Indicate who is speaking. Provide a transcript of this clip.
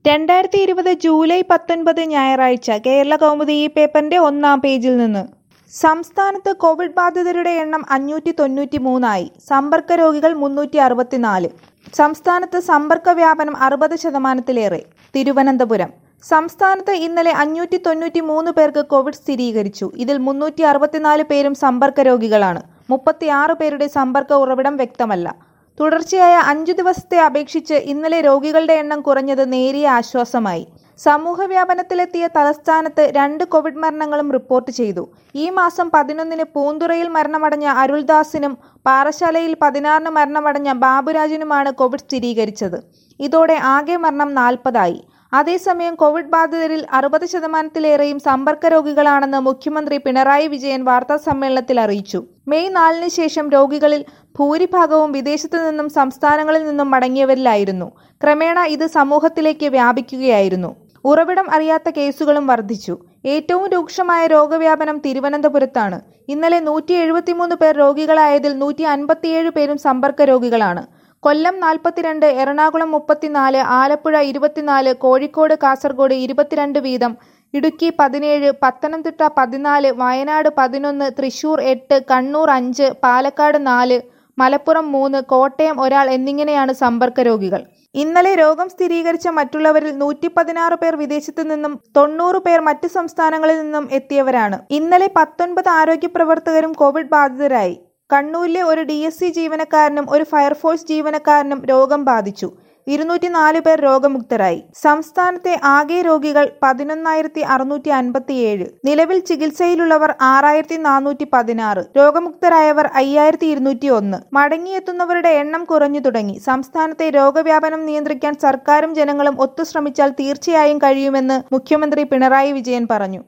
Speaker 1: രണ്ടായിരത്തി ഇരുപത് ജൂലൈ പത്തൊൻപത് ഞായറാഴ്ച കേരള കൗമുദി ഈ പേപ്പറിന്റെ ഒന്നാം പേജിൽ നിന്ന് സംസ്ഥാനത്ത് കോവിഡ് ബാധിതരുടെ എണ്ണം അഞ്ഞൂറ്റി തൊണ്ണൂറ്റി മൂന്നായി സമ്പർക്ക രോഗികൾ മുന്നൂറ്റി അറുപത്തിനാല് സംസ്ഥാനത്ത് സമ്പർക്ക വ്യാപനം അറുപത് ശതമാനത്തിലേറെ തിരുവനന്തപുരം സംസ്ഥാനത്ത് ഇന്നലെ അഞ്ഞൂറ്റി തൊണ്ണൂറ്റി മൂന്ന് പേർക്ക് കോവിഡ് സ്ഥിരീകരിച്ചു ഇതിൽ മുന്നൂറ്റി അറുപത്തിനാല് പേരും സമ്പർക്ക രോഗികളാണ് മുപ്പത്തിയാറ് പേരുടെ സമ്പർക്ക ഉറവിടം വ്യക്തമല്ല തുടർച്ചയായ അഞ്ചു ദിവസത്തെ അപേക്ഷിച്ച് ഇന്നലെ രോഗികളുടെ എണ്ണം കുറഞ്ഞത് നേരിയ ആശ്വാസമായി സമൂഹവ്യാപനത്തിലെത്തിയ തലസ്ഥാനത്ത് രണ്ട് കോവിഡ് മരണങ്ങളും റിപ്പോർട്ട് ചെയ്തു ഈ മാസം പതിനൊന്നിന് പൂന്തുറയിൽ മരണമടഞ്ഞ അരുൾദാസിനും പാറശാലയിൽ പതിനാറിന് മരണമടഞ്ഞ ബാബുരാജിനുമാണ് കോവിഡ് സ്ഥിരീകരിച്ചത് ഇതോടെ ആകെ മരണം നാൽപ്പതായി അതേസമയം കോവിഡ് ബാധിതരിൽ അറുപത് ശതമാനത്തിലേറെയും സമ്പർക്ക രോഗികളാണെന്ന് മുഖ്യമന്ത്രി പിണറായി വിജയൻ വാർത്താ സമ്മേളനത്തിൽ അറിയിച്ചു മെയ് നാലിന് ശേഷം രോഗികളിൽ ഭൂരിഭാഗവും വിദേശത്തു നിന്നും സംസ്ഥാനങ്ങളിൽ നിന്നും മടങ്ങിയവരിലായിരുന്നു ക്രമേണ ഇത് സമൂഹത്തിലേക്ക് വ്യാപിക്കുകയായിരുന്നു ഉറവിടം അറിയാത്ത കേസുകളും വർദ്ധിച്ചു ഏറ്റവും രൂക്ഷമായ രോഗവ്യാപനം തിരുവനന്തപുരത്താണ് ഇന്നലെ നൂറ്റി എഴുപത്തിമൂന്ന് പേർ രോഗികളായതിൽ നൂറ്റി അൻപത്തിയേഴ് പേരും സമ്പർക്ക രോഗികളാണ് കൊല്ലം നാൽപ്പത്തിരണ്ട് എറണാകുളം മുപ്പത്തിനാല് ആലപ്പുഴ ഇരുപത്തിനാല് കോഴിക്കോട് കാസർഗോഡ് ഇരുപത്തിരണ്ട് വീതം ഇടുക്കി പതിനേഴ് പത്തനംതിട്ട പതിനാല് വയനാട് പതിനൊന്ന് തൃശൂർ എട്ട് കണ്ണൂർ അഞ്ച് പാലക്കാട് നാല് മലപ്പുറം മൂന്ന് കോട്ടയം ഒരാൾ എന്നിങ്ങനെയാണ് സമ്പർക്ക രോഗികൾ ഇന്നലെ രോഗം സ്ഥിരീകരിച്ച മറ്റുള്ളവരിൽ നൂറ്റി പതിനാറ് പേർ വിദേശത്തു നിന്നും തൊണ്ണൂറ് പേർ മറ്റ് സംസ്ഥാനങ്ങളിൽ നിന്നും എത്തിയവരാണ് ഇന്നലെ പത്തൊൻപത് ആരോഗ്യ പ്രവർത്തകരും കോവിഡ് ബാധിതരായി കണ്ണൂരിലെ ഒരു ഡി എസ് സി ജീവനക്കാരനും ഒരു ഫയർഫോഴ്സ് ജീവനക്കാരനും രോഗം ബാധിച്ചു ഇരുന്നൂറ്റി നാല് പേർ രോഗമുക്തരായി സംസ്ഥാനത്തെ ആകെ രോഗികൾ പതിനൊന്നായിരത്തി അറുന്നൂറ്റി അൻപത്തിയേഴ് നിലവിൽ ചികിത്സയിലുള്ളവർ ആറായിരത്തി നാനൂറ്റി പതിനാറ് രോഗമുക്തരായവർ അയ്യായിരത്തി ഇരുന്നൂറ്റി ഒന്ന് മടങ്ങിയെത്തുന്നവരുടെ എണ്ണം കുറഞ്ഞു തുടങ്ങി സംസ്ഥാനത്തെ രോഗവ്യാപനം നിയന്ത്രിക്കാൻ സർക്കാരും ജനങ്ങളും ഒത്തു ശ്രമിച്ചാൽ തീർച്ചയായും കഴിയുമെന്ന് മുഖ്യമന്ത്രി പിണറായി വിജയൻ പറഞ്ഞു